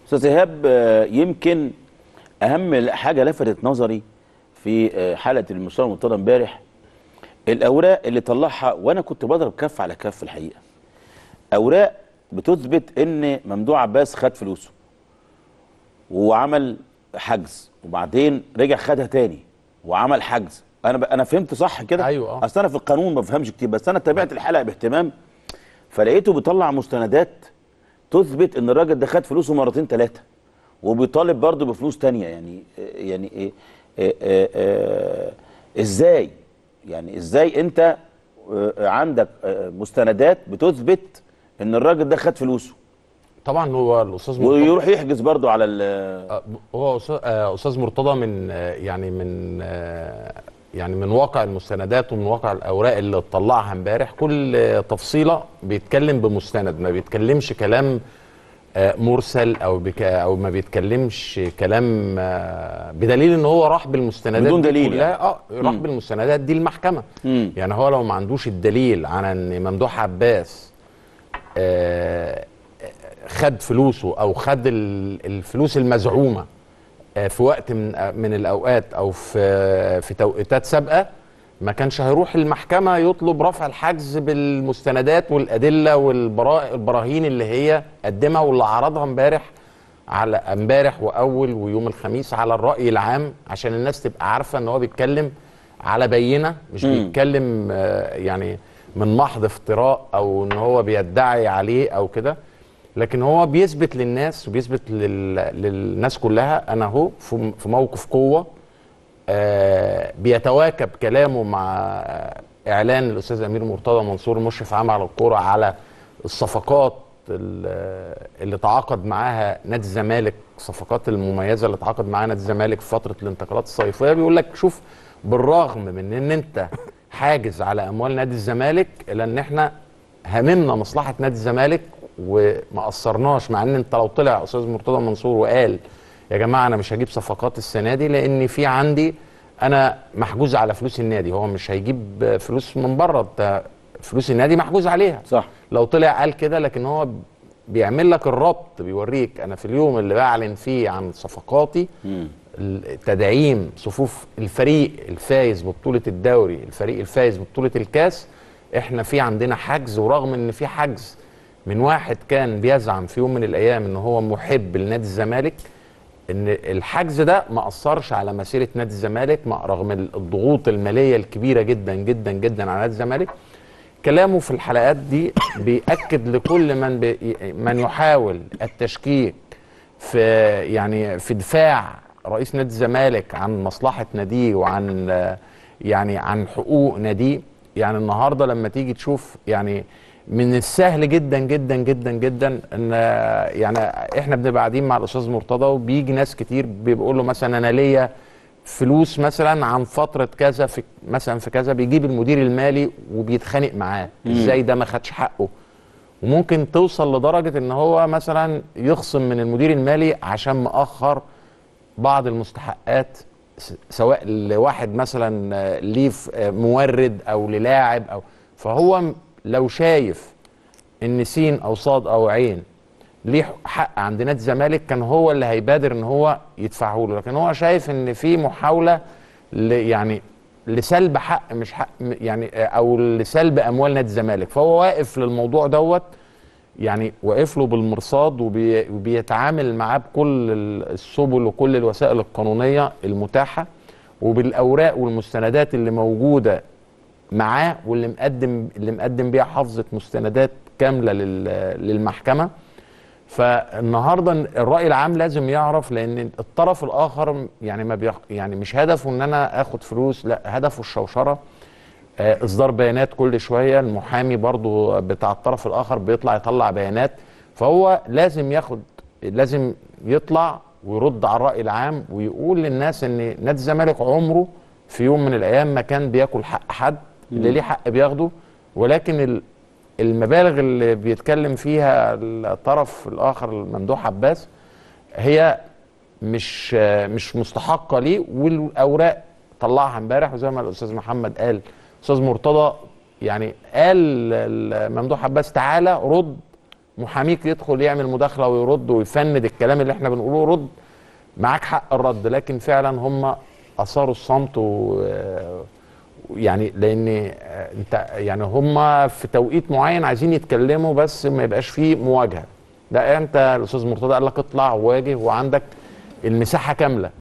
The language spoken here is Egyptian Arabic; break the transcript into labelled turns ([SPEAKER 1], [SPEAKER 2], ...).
[SPEAKER 1] استاذ ايهاب آه، يمكن اهم حاجه لفتت نظري في آه، حلقه المستوى المرتضى امبارح الاوراق اللي طلعها وانا كنت بضرب كف على كف الحقيقه اوراق بتثبت ان ممدوح عباس خد فلوسه وعمل حجز وبعدين رجع خدها تاني وعمل حجز انا ب... انا فهمت صح كده
[SPEAKER 2] أيوة، آه.
[SPEAKER 1] اصل انا في القانون ما بفهمش كتير بس انا تابعت الحلقه باهتمام فلقيته بيطلع مستندات تثبت ان الراجل ده خد فلوسه مرتين ثلاثه وبيطالب برضه بفلوس تانية يعني يعني إيه إيه إيه إيه ازاي يعني ازاي انت آه، عندك آه، مستندات بتثبت ان الراجل ده خد فلوسه
[SPEAKER 2] طبعا هو الاستاذ مرتضى
[SPEAKER 1] ويروح يحجز برضه على ال
[SPEAKER 2] آه، هو أستاذ- آه، استاذ مرتضى من آه، يعني من آه، يعني من واقع المستندات ومن واقع الاوراق اللي طلعها امبارح كل آه، تفصيله بيتكلم بمستند ما بيتكلمش كلام آه، مرسل او بك او ما بيتكلمش كلام آه، بدليل ان هو راح بالمستندات
[SPEAKER 1] بدون
[SPEAKER 2] دي
[SPEAKER 1] دليل
[SPEAKER 2] كلها
[SPEAKER 1] يعني.
[SPEAKER 2] اه راح بالمستندات دي المحكمه
[SPEAKER 1] مم.
[SPEAKER 2] يعني هو لو ما عندوش الدليل على ان ممدوح عباس آه، خد فلوسه او خد ال- الفلوس المزعومه آه، في وقت من آه، من الاوقات او في في توقيتات سابقه ما كانش هيروح المحكمه يطلب رفع الحجز بالمستندات والادله والبراهين اللي هي قدمها واللي عرضها امبارح على امبارح واول ويوم الخميس على الراي العام عشان الناس تبقى عارفه ان هو بيتكلم على بينه مش
[SPEAKER 1] مم.
[SPEAKER 2] بيتكلم آه، يعني من محض افتراء او ان هو بيدعي عليه او كده لكن هو بيثبت للناس وبيثبت لل... للناس كلها انا اهو في في موقف قوه آه بيتواكب كلامه مع آه، اعلان الاستاذ امير مرتضى منصور المشرف عام على الكوره على الصفقات ال- اللي تعاقد معاها نادي الزمالك الصفقات المميزه اللي تعاقد معاها نادي الزمالك في فتره الانتقالات الصيفيه بيقول لك شوف بالرغم من ان انت حاجز على اموال نادي الزمالك الا ان احنا هممنا مصلحه نادي الزمالك وما قصرناش مع ان انت لو طلع استاذ مرتضى منصور وقال يا جماعه انا مش هجيب صفقات السنه دي لان في عندي انا محجوز على فلوس النادي هو مش هيجيب فلوس من بره انت فلوس النادي محجوز عليها
[SPEAKER 1] صح
[SPEAKER 2] لو طلع قال كده لكن هو بيعمل لك الربط بيوريك انا في اليوم اللي بعلن فيه عن صفقاتي
[SPEAKER 1] مم.
[SPEAKER 2] تدعيم صفوف الفريق الفايز ببطولة الدوري الفريق الفايز ببطولة الكاس احنا في عندنا حجز ورغم ان في حجز من واحد كان بيزعم في يوم من الايام ان هو محب لنادي الزمالك ان الحجز ده ما اثرش على مسيره نادي الزمالك مع رغم الضغوط الماليه الكبيره جدا جدا جدا على نادي الزمالك كلامه في الحلقات دي بيأكد لكل من بي من يحاول التشكيك في يعني في دفاع رئيس نادي الزمالك عن مصلحة ناديه وعن آه، يعني عن حقوق ناديه يعني النهارده لما تيجي تشوف يعني من السهل جدا جدا جدا جدا ان آه، يعني احنا بنبقى قاعدين مع الاستاذ مرتضى وبيجي ناس كتير بيقول له مثلا انا ليا فلوس مثلا عن فتره كذا في مثلا في كذا بيجيب المدير المالي وبيتخانق معاه ازاي ده ما خدش حقه وممكن توصل لدرجه ان هو مثلا يخصم من المدير المالي عشان مأخر بعض المستحقات س- سواء لواحد مثلا آه، ليه ف- آه، مورد او للاعب او فهو م- لو شايف ان سين او صاد او عين ليه حق عند نادي الزمالك كان هو اللي هيبادر ان هو يدفعه له لكن هو شايف ان في محاوله ل يعني لسلب حق مش حق م- يعني آه، او لسلب اموال نادي الزمالك فهو واقف للموضوع دوت يعني واقف له بالمرصاد وبي- وبيتعامل معاه بكل ال- السبل وكل الوسائل القانونيه المتاحه وبالاوراق والمستندات اللي موجوده معاه واللي مقدم اللي مقدم بيها حافظه مستندات كامله لل- للمحكمه فالنهارده الراي العام لازم يعرف لان الطرف الاخر يعني ما بيخ يعني مش هدفه ان انا اخد فلوس لا هدفه الشوشره آه، اصدار بيانات كل شويه المحامي برضو بتاع الطرف الاخر بيطلع يطلع بيانات فهو لازم ياخد لازم يطلع ويرد على الراي العام ويقول للناس ان نادي الزمالك عمره في يوم من الايام ما كان بياكل حق حد اللي ليه حق بياخده ولكن ال- المبالغ اللي بيتكلم فيها الطرف الاخر الممدوح عباس هي مش مش مستحقه ليه والاوراق طلعها امبارح وزي ما الاستاذ محمد قال استاذ مرتضى يعني قال ال- ممدوح عباس تعالى رد محاميك يدخل يعمل مداخله ويرد ويفند الكلام اللي احنا بنقوله رد معاك حق الرد لكن فعلا هم اثاروا الصمت و يعني لان آه، انت يعني هم في توقيت معين عايزين يتكلموا بس ما يبقاش فيه مواجهه لا انت الاستاذ مرتضى قال لك اطلع واجه وعندك المساحه كامله